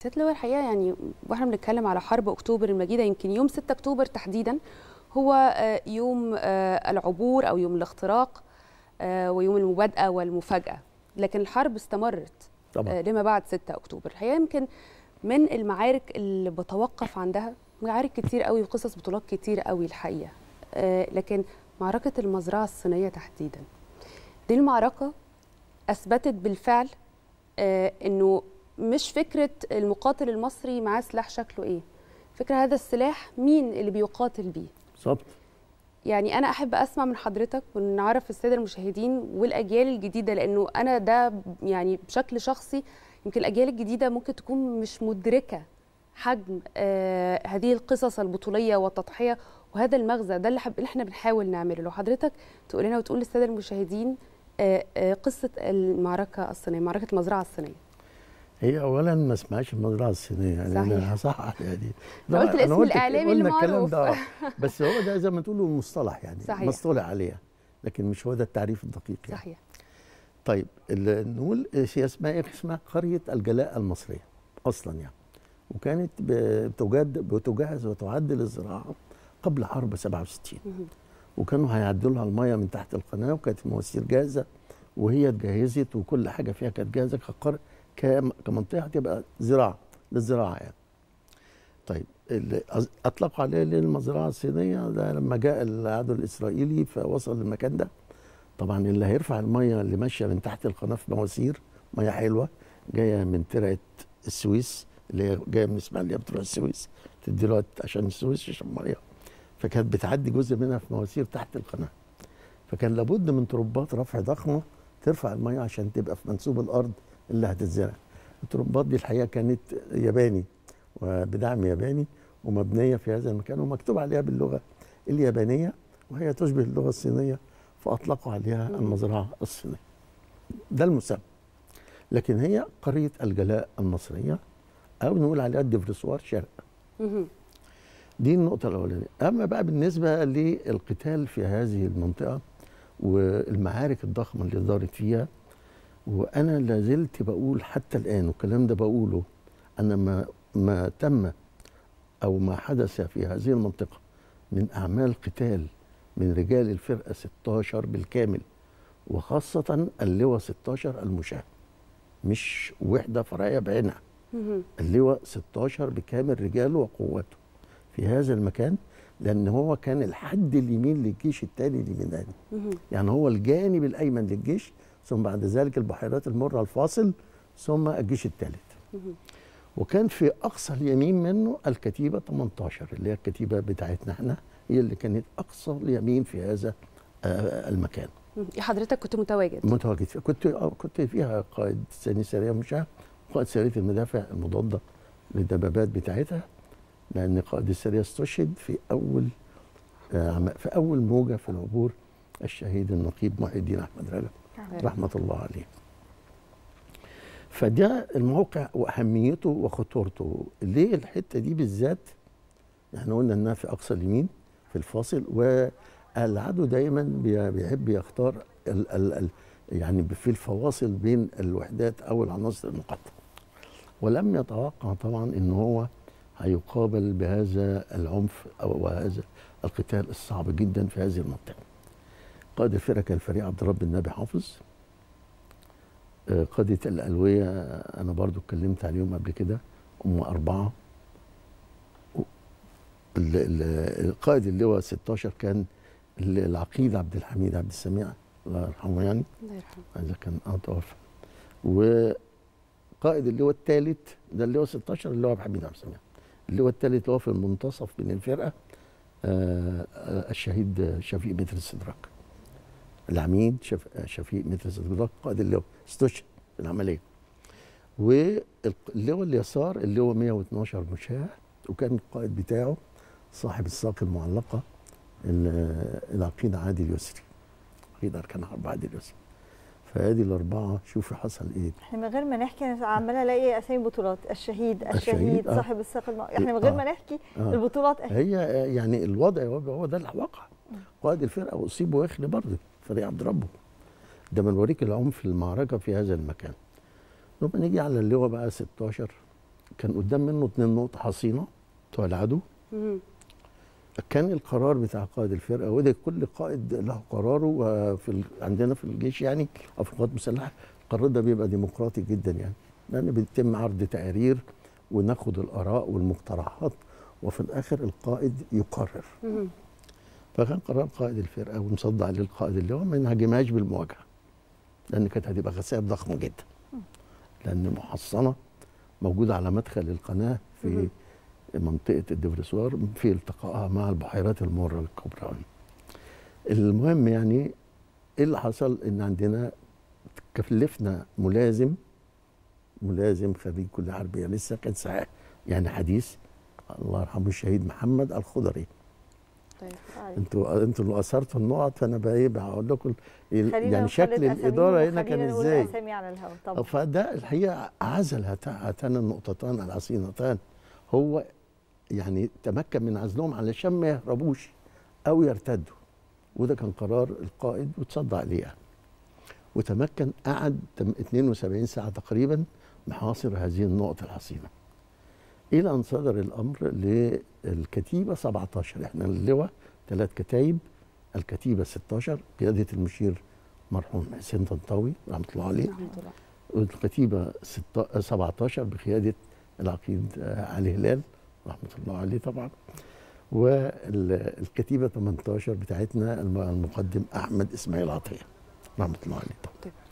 سياده اللواء الحقيقه يعني واحنا بنتكلم على حرب اكتوبر المجيده يمكن يوم 6 اكتوبر تحديدا هو آه، يوم آه، العبور او يوم الاختراق آه، ويوم المبادئه والمفاجاه لكن الحرب استمرت طبعا آه، لما بعد 6 اكتوبر الحقيقه يمكن من المعارك اللي بتوقف عندها معارك كتير قوي وقصص بطولات كتير قوي الحقيقه آه، لكن معركه المزرعه الصينيه تحديدا دي المعركه اثبتت بالفعل آه، انه مش فكره المقاتل المصري معاه سلاح شكله ايه فكره هذا السلاح مين اللي بيقاتل بيه بالظبط يعني انا احب اسمع من حضرتك ونعرف الساده المشاهدين والاجيال الجديده لانه انا ده يعني بشكل شخصي يمكن الاجيال الجديده ممكن تكون مش مدركه حجم آه هذه القصص البطوليه والتضحيه وهذا المغزى ده اللي, حب اللي احنا بنحاول نعمله لو حضرتك تقول لنا وتقول للساده المشاهدين آه آه قصه المعركه الصينيه معركه المزرعه الصينيه هي اولا ما اسمهاش المزرعه الصينيه يعني صحيح. انا هصحح يعني أنت قلت الاسم الإعلامي قلنا المعروف. الكلام ده آه. بس هو ده زي ما تقولوا مصطلح يعني صحيح. مصطلح عليها لكن مش هو ده التعريف الدقيق يعني. صحيح طيب ال- نقول هي اسمها ايه اسمها قريه الجلاء المصريه اصلا يعني وكانت ب- بتجد بتجهز وتعد للزراعه قبل حرب 67 مهم. وكانوا هيعدوا لها الميه من تحت القناه وكانت المواسير جاهزه وهي اتجهزت وكل حاجه فيها كانت جاهزه كقر كم- كمنطقه تبقى زراعه للزراعه يعني. طيب اللي أز- اطلقوا عليه للمزرعه الصينيه ده لما جاء العدو الاسرائيلي فوصل للمكان ده طبعا اللي هيرفع الميه اللي ماشيه من تحت القناه في مواسير ميه حلوه جايه من ترعه السويس اللي هي جايه من اسماعيليه بتروح السويس تدي له عشان السويس يشرب ميه فكانت بتعدي جزء منها في مواسير تحت القناه فكان لابد من تربات رفع ضخمه ترفع الميه عشان تبقى في منسوب الارض اللي هتتزرع التربات دي الحقيقه كانت ياباني وبدعم ياباني ومبنيه في هذا المكان ومكتوب عليها باللغه اليابانيه وهي تشبه اللغه الصينيه فاطلقوا عليها مم. المزرعه الصينيه ده المسمى لكن هي قريه الجلاء المصريه او نقول عليها الدفرسوار شرق مهم. دي النقطة الأولانية أما بقى بالنسبة للقتال في هذه المنطقة والمعارك الضخمة اللي دارت فيها وأنا لازلت بقول حتى الآن والكلام ده بقوله أن ما, ما تم أو ما حدث في هذه المنطقة من أعمال قتال من رجال الفرقة 16 بالكامل وخاصة اللواء 16 المشاة مش وحدة فرعية بعينها مهم. اللواء 16 بكامل رجاله وقوته في هذا المكان لان هو كان الحد اليمين للجيش الثاني اليمناني مهم. يعني هو الجانب الايمن للجيش ثم بعد ذلك البحيرات المره الفاصل ثم الجيش الثالث مهم. وكان في اقصى اليمين منه الكتيبه 18 اللي هي الكتيبه بتاعتنا احنا هي اللي كانت اقصى اليمين في هذا آه، المكان مهم. حضرتك كنت متواجد متواجد فيها كنت آه، كنت فيها قائد ثاني سريه مشاة قائد سريه المدافع المضاده للدبابات بتاعتها لان قائد السريه استشهد في اول آه، عم- في اول موجه في العبور الشهيد النقيب محي الدين احمد رجب رحمه الله عليه فده الموقع واهميته وخطورته ليه الحته دي بالذات احنا قلنا انها في اقصى اليمين في الفاصل والعدو دايما بي- بيحب يختار ال ال ال يعني في الفواصل بين الوحدات او العناصر المقاتله ولم يتوقع طبعا ان هو هيقابل بهذا العنف او وهذا القتال الصعب جدا في هذه المنطقه قائد الفرقه كان الفريق عبد الرب النبي حافظ آه، قادة الألوية أنا برضو اتكلمت عليهم قبل كده هم أربعة و- ال- ال- القائد اللواء 16 كان ال- العقيد عبد الحميد عبد السميع الله يرحمه يعني الله يرحمه هذا كان اه توفى وقائد اللواء الثالث ده اللواء 16 اللواء عبد الحميد عبد السميع اللواء الثالث اللي هو في المنتصف بين الفرقه آه آه، الشهيد شفيق متر السدراك العميد شف... شفيق متر السدراك قائد اللواء استشهد في العمليه واللواء اليسار اللواء 112 مشاة وكان القائد بتاعه صاحب الساق المعلقه ال- العقيد عادل يسري عقيد اركان حرب عادل يسري فادي الاربعه شوفي حصل ايه احنا من غير ما نحكي انا عماله الاقي اسامي بطولات الشهيد الشهيد، الشهيد آه. صاحب الساق الم... احنا من غير آه. ما نحكي آه. البطولات اهي هي يعني الوضع هو هو ده الواقع قائد الفرقه واصيب ويخلي برضه فريق عبد ربه ده بنوريك العنف في المعركه في هذا المكان لما نيجي على اللواء بقى 16 كان قدام منه اتنين نقطه حصينه بتوع العدو مهم. كان القرار بتاع قائد الفرقه وده كل قائد له قراره وفي ال... عندنا في الجيش يعني او في القوات المسلحه القرار ده بيبقى ديمقراطي جدا يعني لان بيتم عرض تقارير وناخد الاراء والمقترحات وفي الاخر القائد يقرر مهم. فكان قرار قائد الفرقه ومصدع للقائد اللي هو ما ينهاجمهاش بالمواجهه لان كانت هتبقى خسائر ضخمه جدا لان محصنه موجوده على مدخل القناه في مهم. منطقه الدفرسوار في التقائها مع البحيرات المره الكبرى المهم يعني ايه اللي حصل ان عندنا كلفنا ملازم ملازم خريج كليه حربيه لسه كان ساعة يعني حديث الله يرحمه الشهيد محمد الخضري طيب طيب. انتوا انتوا اللي اثرتوا النقط فانا بقى ايه هقول لكم ال- خلينا يعني نخلد شكل أساميهم الاداره هنا كان وخلينا نقول ازاي اسامي على الهواء طبعا فده الحقيقه عزل هات- هاتان النقطتان العصينتان هو يعني تمكن من عزلهم علشان ما يهربوش او يرتدوا وده كان قرار القائد وتصدى عليه يعني. وتمكن قعد تم- 72 ساعه تقريبا محاصر هذه النقط الحصينه الى ان صدر الامر للكتيبه 17 احنا اللواء ثلاث كتايب الكتيبه 16 قياده المشير مرحوم حسين طنطاوي رحمه الله عليه رحمة الله والكتيبة ستة- 17 بقيادة العقيد آه، علي هلال رحمة الله عليه طبعا والكتيبة 18 بتاعتنا الم- المقدم أحمد إسماعيل عطية رحمة الله عليه طبعا طيب